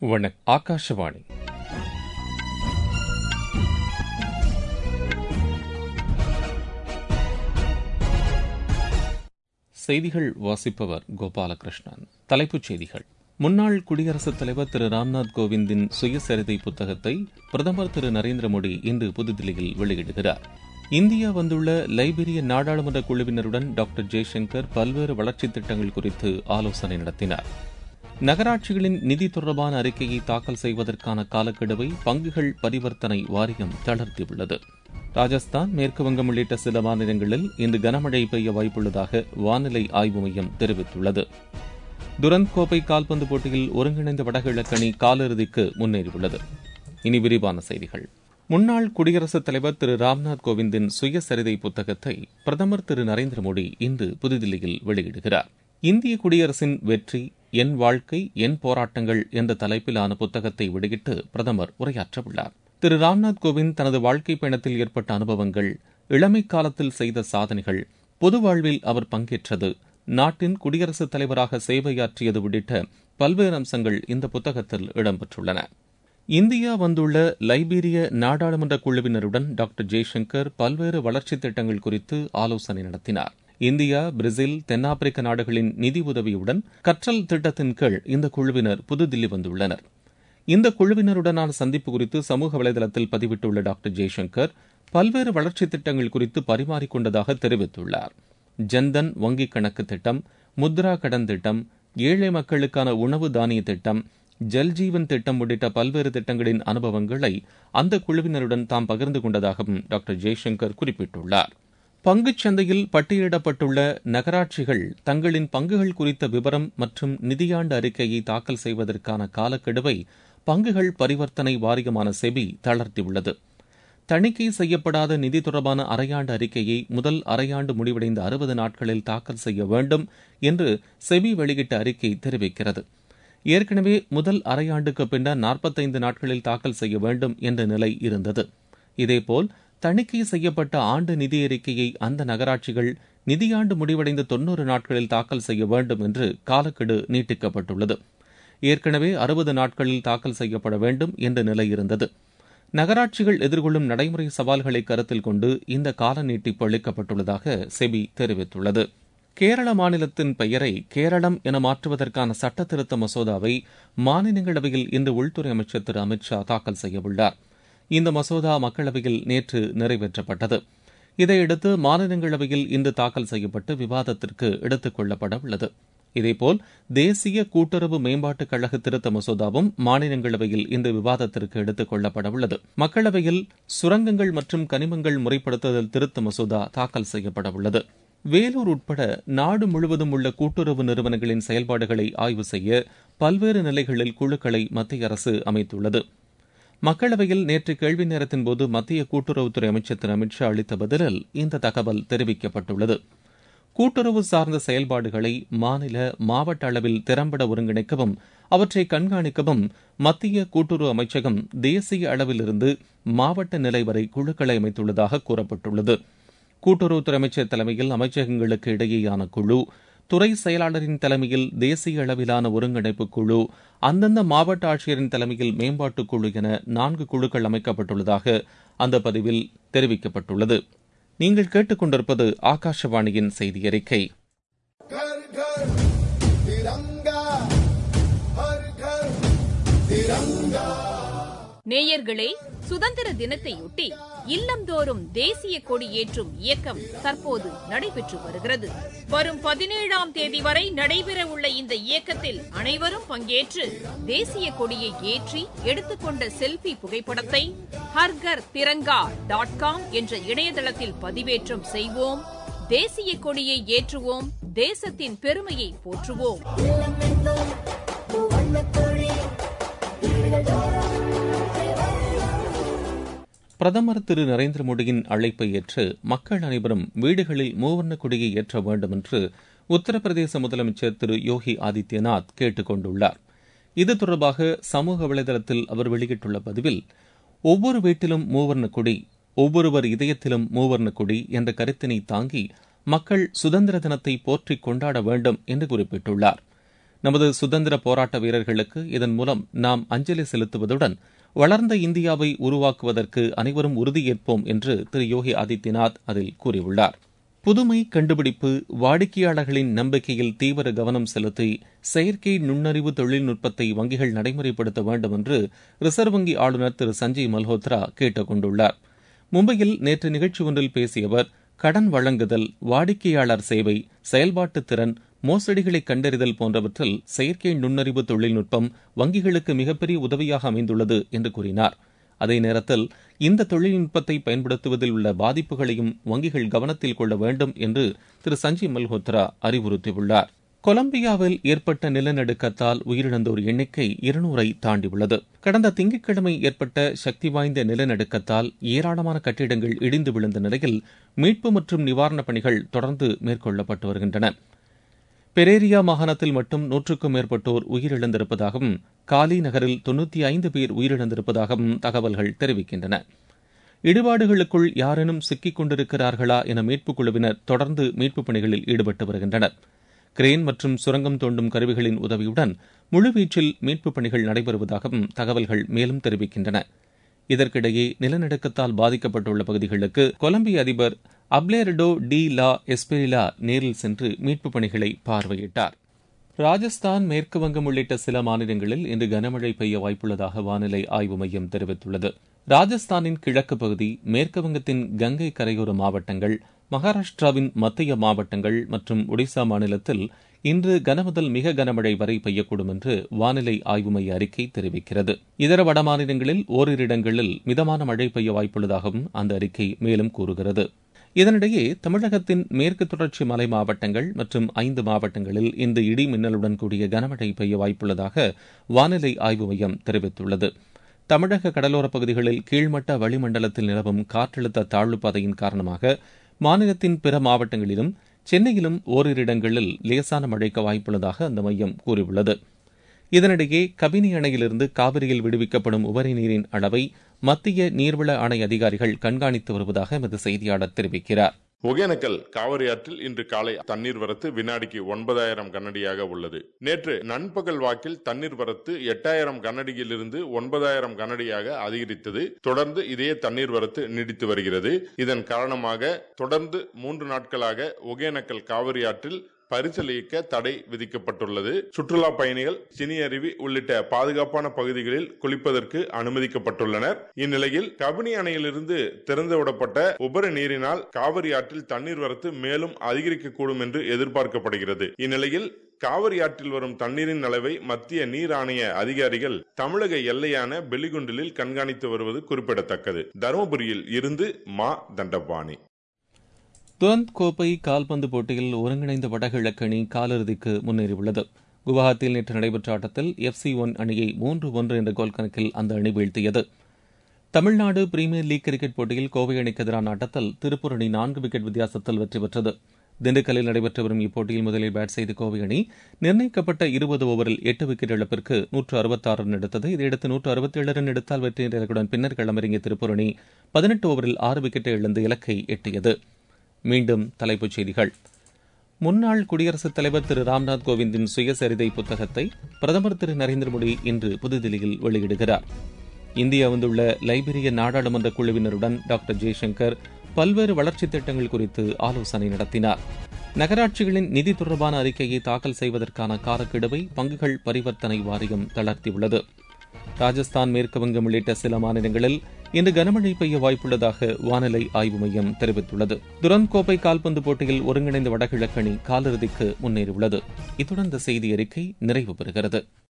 வணக்கம் ஆகாஷவாணி செய்திகள் வாசிப்பவர் கோபாலகிருஷ்ணன் தலைப்புச் செய்திகள் முன்னாள் குடியரசுத் தலைவர் திரு ராம்நாத் கோவிந்தின் சுயசரிதை புத்தகத்தை பிரதமர் திரு நரேந்திர மோடி இன்று புதுதில்லியில் வெளியிடுகிறார் இந்தியா வந்துள்ள லைபீரிய நாடாளுமன்ற குழுவினருடன் டாக்டர் ஜெய்சங்கர் பல்வேறு வளர்ச்சித் திட்டங்கள் குறித்து ஆலோசனை நடத்தினார் நகராட்சிகளின் நிதி தொடர்பான அறிக்கையை தாக்கல் செய்வதற்கான காலக்கெடுவை பங்குகள் பரிவர்த்தனை வாரியம் தளர்த்தியுள்ளது ராஜஸ்தான் மேற்குவங்கம் உள்ளிட்ட சில மாநிலங்களில் இன்று கனமழை பெய்ய வாய்ப்புள்ளதாக வானிலை ஆய்வு மையம் தெரிவித்துள்ளது துரந்த் கோப்பை கால்பந்து போட்டியில் ஒருங்கிணைந்த வடகிழக்கு அணி காலிறுதிக்கு முன்னேறியுள்ளது இனி விரிவான செய்திகள் முன்னாள் குடியரசுத் தலைவர் திரு ராம்நாத் கோவிந்தின் சுயசரிதை புத்தகத்தை பிரதமர் திரு நரேந்திர மோடி இன்று புதுதில்லியில் வெளியிடுகிறார் இந்திய குடியரசின் வெற்றி என் வாழ்க்கை என் போராட்டங்கள் என்ற தலைப்பிலான புத்தகத்தை வெளியிட்டு பிரதமர் உரையாற்றவுள்ளார் திரு ராம்நாத் கோவிந்த் தனது வாழ்க்கை பயணத்தில் ஏற்பட்ட அனுபவங்கள் இளமை காலத்தில் செய்த சாதனைகள் பொது வாழ்வில் அவர் பங்கேற்றது நாட்டின் குடியரசுத் தலைவராக சேவையாற்றியது உள்ளிட்ட பல்வேறு அம்சங்கள் இந்த புத்தகத்தில் இடம்பெற்றுள்ளன இந்தியா வந்துள்ள லைபீரிய நாடாளுமன்ற குழுவினருடன் டாக்டர் ஜெய்சங்கர் பல்வேறு வளர்ச்சித் திட்டங்கள் குறித்து ஆலோசனை நடத்தினார் இந்தியா பிரேசில் தென்னாப்பிரிக்க நாடுகளின் நிதி உதவியுடன் கற்றல் திட்டத்தின் கீழ் இந்த குழுவினர் புதுதில்லி வந்துள்ளனர் இந்த குழுவினருடனான சந்திப்பு குறித்து சமூக வலைதளத்தில் பதிவிட்டுள்ள டாக்டர் ஜெய்சங்கர் பல்வேறு வளர்ச்சித் திட்டங்கள் குறித்து பரிமாறிக்கொண்டதாக தெரிவித்துள்ளார் ஜன்தன் வங்கிக் கணக்கு திட்டம் முத்ரா கடன் திட்டம் ஏழை மக்களுக்கான உணவு தானிய திட்டம் ஜல்ஜீவன் திட்டம் உள்ளிட்ட பல்வேறு திட்டங்களின் அனுபவங்களை அந்த குழுவினருடன் தாம் பகிர்ந்து கொண்டதாகவும் டாக்டர் ஜெய்சங்கர் குறிப்பிட்டுள்ளார் பங்குச் சந்தையில் பட்டியலிடப்பட்டுள்ள நகராட்சிகள் தங்களின் பங்குகள் குறித்த விவரம் மற்றும் நிதியாண்டு அறிக்கையை தாக்கல் செய்வதற்கான காலக்கெடுவை பங்குகள் பரிவர்த்தனை வாரியமான செபி தளர்த்தியுள்ளது தணிக்கை செய்யப்படாத நிதி தொடர்பான அரையாண்டு அறிக்கையை முதல் அரையாண்டு முடிவடைந்த அறுபது நாட்களில் தாக்கல் செய்ய வேண்டும் என்று செபி வெளியிட்ட அறிக்கை தெரிவிக்கிறது ஏற்கனவே முதல் அரையாண்டுக்கு பின்னர் நாற்பத்தைந்து நாட்களில் தாக்கல் செய்ய வேண்டும் என்ற நிலை இருந்தது இதேபோல் தணிக்கை செய்யப்பட்ட ஆண்டு நிதி அறிக்கையை அந்த நகராட்சிகள் நிதியாண்டு முடிவடைந்த தொன்னூறு நாட்களில் தாக்கல் செய்ய வேண்டும் என்று காலக்கெடு நீட்டிக்கப்பட்டுள்ளது ஏற்கனவே அறுபது நாட்களில் தாக்கல் செய்யப்பட வேண்டும் என்ற நிலை இருந்தது நகராட்சிகள் எதிர்கொள்ளும் நடைமுறை சவால்களை கருத்தில் கொண்டு இந்த கால நீட்டிப்பு அளிக்கப்பட்டுள்ளதாக செபி தெரிவித்துள்ளது கேரள மாநிலத்தின் பெயரை கேரளம் என மாற்றுவதற்கான சட்ட திருத்த மசோதாவை மாநிலங்களவையில் இன்று உள்துறை அமைச்சர் திரு அமித் ஷா தாக்கல் செய்யவுள்ளார் இந்த மசோதா மக்களவையில் நேற்று நிறைவேற்றப்பட்டது இதையடுத்து மாநிலங்களவையில் இன்று தாக்கல் செய்யப்பட்டு விவாதத்திற்கு எடுத்துக் கொள்ளப்பட உள்ளது இதேபோல் தேசிய கூட்டுறவு மேம்பாட்டுக் கழக திருத்த மசோதாவும் மாநிலங்களவையில் இந்த விவாதத்திற்கு எடுத்துக் கொள்ளப்பட உள்ளது மக்களவையில் சுரங்கங்கள் மற்றும் கனிமங்கள் முறைப்படுத்துதல் திருத்த மசோதா தாக்கல் செய்யப்பட உள்ளது வேலூர் உட்பட நாடு முழுவதும் உள்ள கூட்டுறவு நிறுவனங்களின் செயல்பாடுகளை ஆய்வு செய்ய பல்வேறு நிலைகளில் குழுக்களை மத்திய அரசு அமைத்துள்ளது மக்களவையில் நேற்று கேள்வி நேரத்தின்போது மத்திய கூட்டுறவுத்துறை அமைச்சர் திரு அமித் ஷா அளித்த பதிலில் இந்த தகவல் தெரிவிக்கப்பட்டுள்ளது கூட்டுறவு சார்ந்த செயல்பாடுகளை மாநில மாவட்ட அளவில் திறம்பட ஒருங்கிணைக்கவும் அவற்றை கண்காணிக்கவும் மத்திய கூட்டுறவு அமைச்சகம் தேசிய அளவிலிருந்து மாவட்ட நிலை வரை குழுக்களை அமைத்துள்ளதாக கூறப்பட்டுள்ளது கூட்டுறவுத்துறை அமைச்சர் தலைமையில் அமைச்சகங்களுக்கு இடையேயான குழு துறை செயலாளரின் தலைமையில் தேசிய அளவிலான ஒருங்கிணைப்பு குழு அந்தந்த மாவட்ட ஆட்சியரின் தலைமையில் மேம்பாட்டுக் குழு என நான்கு குழுக்கள் அமைக்கப்பட்டுள்ளதாக அந்த பதிவில் தெரிவிக்கப்பட்டுள்ளது நீங்கள் கேட்டுக்கொண்டிருப்பது ஆகாஷவாணியின் செய்தி அறிக்கை நேயர்களே சுதந்திர தினத்தையொட்டி இல்லந்தோறும் தேசிய கொடி ஏற்றும் இயக்கம் தற்போது நடைபெற்று வருகிறது வரும் பதினேழாம் தேதி வரை நடைபெறவுள்ள இந்த இயக்கத்தில் அனைவரும் பங்கேற்று தேசிய கொடியை ஏற்றி எடுத்துக்கொண்ட செல்பி புகைப்படத்தை ஹர்கர் திரங்கா டாட் காம் என்ற இணையதளத்தில் பதிவேற்றம் செய்வோம் தேசிய கொடியை ஏற்றுவோம் தேசத்தின் பெருமையை போற்றுவோம் பிரதமர் திரு நரேந்திர மோடியின் அழைப்பை ஏற்று மக்கள் அனைவரும் வீடுகளில் மூவர்ண கொடியை ஏற்ற வேண்டும் என்று உத்தரப்பிரதேச முதலமைச்சர் திரு யோகி ஆதித்யநாத் கேட்டுக் கொண்டுள்ளார் இது தொடர்பாக சமூக வலைதளத்தில் அவர் வெளியிட்டுள்ள பதிவில் ஒவ்வொரு வீட்டிலும் மூவர்ண கொடி ஒவ்வொருவர் இதயத்திலும் மூவர்ண கொடி என்ற கருத்தினை தாங்கி மக்கள் சுதந்திர தினத்தை போற்றிக் கொண்டாட வேண்டும் என்று குறிப்பிட்டுள்ளார் நமது சுதந்திர போராட்ட வீரர்களுக்கு இதன் மூலம் நாம் அஞ்சலி செலுத்துவதுடன் வளர்ந்த இந்தியாவை உருவாக்குவதற்கு அனைவரும் உறுதியேற்போம் என்று திரு யோகி ஆதித்யநாத் அதில் கூறியுள்ளார் புதுமை கண்டுபிடிப்பு வாடிக்கையாளர்களின் நம்பிக்கையில் தீவிர கவனம் செலுத்தி செயற்கை நுண்ணறிவு தொழில்நுட்பத்தை வங்கிகள் நடைமுறைப்படுத்த வேண்டும் என்று ரிசர்வ் வங்கி ஆளுநர் திரு சஞ்சய் மல்ஹோத்ரா கேட்டுக் கொண்டுள்ளார் மும்பையில் நேற்று நிகழ்ச்சி ஒன்றில் பேசிய அவர் கடன் வழங்குதல் வாடிக்கையாளர் சேவை செயல்பாட்டு திறன் மோசடிகளை கண்டறிதல் போன்றவற்றில் செயற்கை நுண்ணறிவு தொழில்நுட்பம் வங்கிகளுக்கு மிகப்பெரிய உதவியாக அமைந்துள்ளது என்று கூறினார் அதே நேரத்தில் இந்த தொழில்நுட்பத்தை பயன்படுத்துவதில் உள்ள பாதிப்புகளையும் வங்கிகள் கவனத்தில் கொள்ள வேண்டும் என்று திரு சஞ்சய் மல்ஹோத்ரா அறிவுறுத்தியுள்ளார் கொலம்பியாவில் ஏற்பட்ட நிலநடுக்கத்தால் உயிரிழந்தோர் எண்ணிக்கை இருநூறை தாண்டியுள்ளது கடந்த திங்கட்கிழமை ஏற்பட்ட சக்தி வாய்ந்த நிலநடுக்கத்தால் ஏராளமான கட்டிடங்கள் இடிந்து விழுந்த நிலையில் மீட்பு மற்றும் நிவாரணப் பணிகள் தொடர்ந்து மேற்கொள்ளப்பட்டு வருகின்றன பெரேரியா மாகாணத்தில் மட்டும் நூற்றுக்கும் மேற்பட்டோர் உயிரிழந்திருப்பதாகவும் காலி நகரில் தொன்னூற்றி ஐந்து பேர் உயிரிழந்திருப்பதாகவும் தகவல்கள் தெரிவிக்கின்றன இடிபாடுகளுக்குள் யாரேனும் சிக்கிக் கொண்டிருக்கிறார்களா என மீட்புக் குழுவினர் தொடர்ந்து மீட்புப் பணிகளில் ஈடுபட்டு வருகின்றனர் கிரேன் மற்றும் சுரங்கம் தோண்டும் கருவிகளின் உதவியுடன் முழுவீச்சில் மீட்புப் பணிகள் நடைபெறுவதாகவும் தகவல்கள் மேலும் தெரிவிக்கின்றன இதற்கிடையே நிலநடுக்கத்தால் பாதிக்கப்பட்டுள்ள பகுதிகளுக்கு கொலம்பிய அதிபர் அப்ளேரடோ டி லா எஸ்பெரிலா நேரில் சென்று மீட்புப் பணிகளை பார்வையிட்டார் ராஜஸ்தான் மேற்கு வங்கம் உள்ளிட்ட சில மாநிலங்களில் இன்று கனமழை பெய்ய வாய்ப்புள்ளதாக வானிலை ஆய்வு மையம் தெரிவித்துள்ளது ராஜஸ்தானின் கிழக்கு பகுதி மேற்கு வங்கத்தின் கங்கை கரையோர மாவட்டங்கள் மகாராஷ்டிராவின் மத்திய மாவட்டங்கள் மற்றும் ஒடிசா மாநிலத்தில் இன்று கனமுதல் மிக கனமழை வரை பெய்யக்கூடும் என்று வானிலை ஆய்வு மைய அறிக்கை தெரிவிக்கிறது இதர வடமாநிலங்களில் ஓரிரு இடங்களில் மிதமான மழை பெய்ய வாய்ப்புள்ளதாகவும் அந்த அறிக்கை மேலும் கூறுகிறது இதனிடையே தமிழகத்தின் மேற்கு தொடர்ச்சி மலை மாவட்டங்கள் மற்றும் ஐந்து மாவட்டங்களில் இந்த இடி மின்னலுடன் கூடிய கனமழை பெய்ய வாய்ப்புள்ளதாக வானிலை ஆய்வு மையம் தெரிவித்துள்ளது தமிழக கடலோரப் பகுதிகளில் கீழ்மட்ட வளிமண்டலத்தில் நிலவும் காற்றழுத்த தாழ்வு பாதையின் காரணமாக மாநிலத்தின் பிற மாவட்டங்களிலும் சென்னையிலும் ஓரிரு இடங்களில் லேசான மழைக்கு வாய்ப்புள்ளதாக அந்த மையம் கூறியுள்ளது இதனிடையே கபினி அணையிலிருந்து காவிரியில் விடுவிக்கப்படும் உபரி நீரின் அளவை மத்திய நீர்வள ஆணை அதிகாரிகள் கண்காணித்து வருவதாக எமது செய்தியாளர் தெரிவிக்கிறார் ஒகேனக்கல் காவிரி ஆற்றில் இன்று காலை தண்ணீர் வரத்து வினாடிக்கு ஒன்பதாயிரம் கனடியாக உள்ளது நேற்று நண்பகல் வாக்கில் தண்ணீர் வரத்து எட்டாயிரம் கனடியிலிருந்து ஒன்பதாயிரம் கனடியாக அதிகரித்தது தொடர்ந்து இதே தண்ணீர் வரத்து நீடித்து வருகிறது இதன் காரணமாக தொடர்ந்து மூன்று நாட்களாக ஒகேனக்கல் காவிரி ஆற்றில் பரிசல் இயக்க தடை விதிக்கப்பட்டுள்ளது சுற்றுலா பயணிகள் சினி அருவி உள்ளிட்ட பாதுகாப்பான பகுதிகளில் குளிப்பதற்கு அனுமதிக்கப்பட்டுள்ளனர் இந்நிலையில் கபினி அணையிலிருந்து திறந்துவிடப்பட்ட உபரி நீரினால் காவிரி ஆற்றில் தண்ணீர் வரத்து மேலும் அதிகரிக்கக்கூடும் என்று எதிர்பார்க்கப்படுகிறது இந்நிலையில் காவிரி ஆற்றில் வரும் தண்ணீரின் அளவை மத்திய நீர் ஆணைய அதிகாரிகள் தமிழக எல்லையான பெலிகுண்டிலில் கண்காணித்து வருவது குறிப்பிடத்தக்கது தருமபுரியில் இருந்து மா தண்டபாணி துரந்த் கோப்பை கால்பந்து போட்டியில் ஒருங்கிணைந்த வடகிழக்கு அணி காலிறுதிக்கு முன்னேறியுள்ளது குவஹாத்தியில் நேற்று நடைபெற்ற ஆட்டத்தில் எஃப் சி ஒன் அணியை மூன்று ஒன்று என்ற கோல் கணக்கில் அந்த அணி வீழ்த்தியது தமிழ்நாடு பிரீமியர் லீக் கிரிக்கெட் போட்டியில் கோவை அணிக்கு எதிரான ஆட்டத்தில் திருப்பூர் அணி நான்கு விக்கெட் வித்தியாசத்தில் வெற்றி பெற்றது திண்டுக்கல்லில் நடைபெற்று வரும் இப்போட்டியில் முதலில் பேட் செய்த கோவை அணி நிர்ணயிக்கப்பட்ட இருபது ஓவரில் எட்டு விக்கெட் இழப்பிற்கு நூற்று அறுபத்தாறு ரன் எடுத்தது இதையடுத்து நூற்று அறுபத்தேழு ரன் எடுத்தால் வெற்றி இலக்குடன் பின்னர் களமிறங்கிய திருப்பூர் அணி பதினெட்டு ஓவரில் ஆறு விக்கெட்டை இழந்து இலக்கை எட்டியது மீண்டும் தலைப்புச் செய்திகள் முன்னாள் குடியரசுத் தலைவர் திரு ராம்நாத் கோவிந்தின் சுயசரிதை புத்தகத்தை பிரதமர் திரு நரேந்திர மோடி இன்று புதுதில்லியில் வெளியிடுகிறார் இந்தியா வந்துள்ள லைபீரிய நாடாளுமன்ற குழுவினருடன் டாக்டர் ஜெய்சங்கர் பல்வேறு வளர்ச்சித் திட்டங்கள் குறித்து ஆலோசனை நடத்தினார் நகராட்சிகளின் நிதி தொடர்பான அறிக்கையை தாக்கல் செய்வதற்கான காலக்கெடுவை பங்குகள் பரிவர்த்தனை வாரியம் தளர்த்தியுள்ளது ராஜஸ்தான் மேற்கு வங்கம் உள்ளிட்ட சில மாநிலங்களில் இன்று கனமழை பெய்ய வாய்ப்புள்ளதாக வானிலை ஆய்வு மையம் தெரிவித்துள்ளது துரந்த் கோப்பை கால்பந்து போட்டியில் ஒருங்கிணைந்த வடகிழக்கு அணி காலிறுதிக்கு முன்னேறியுள்ளது இத்துடன் இந்த செய்தி அறிக்கை நிறைவு பெறுகிறது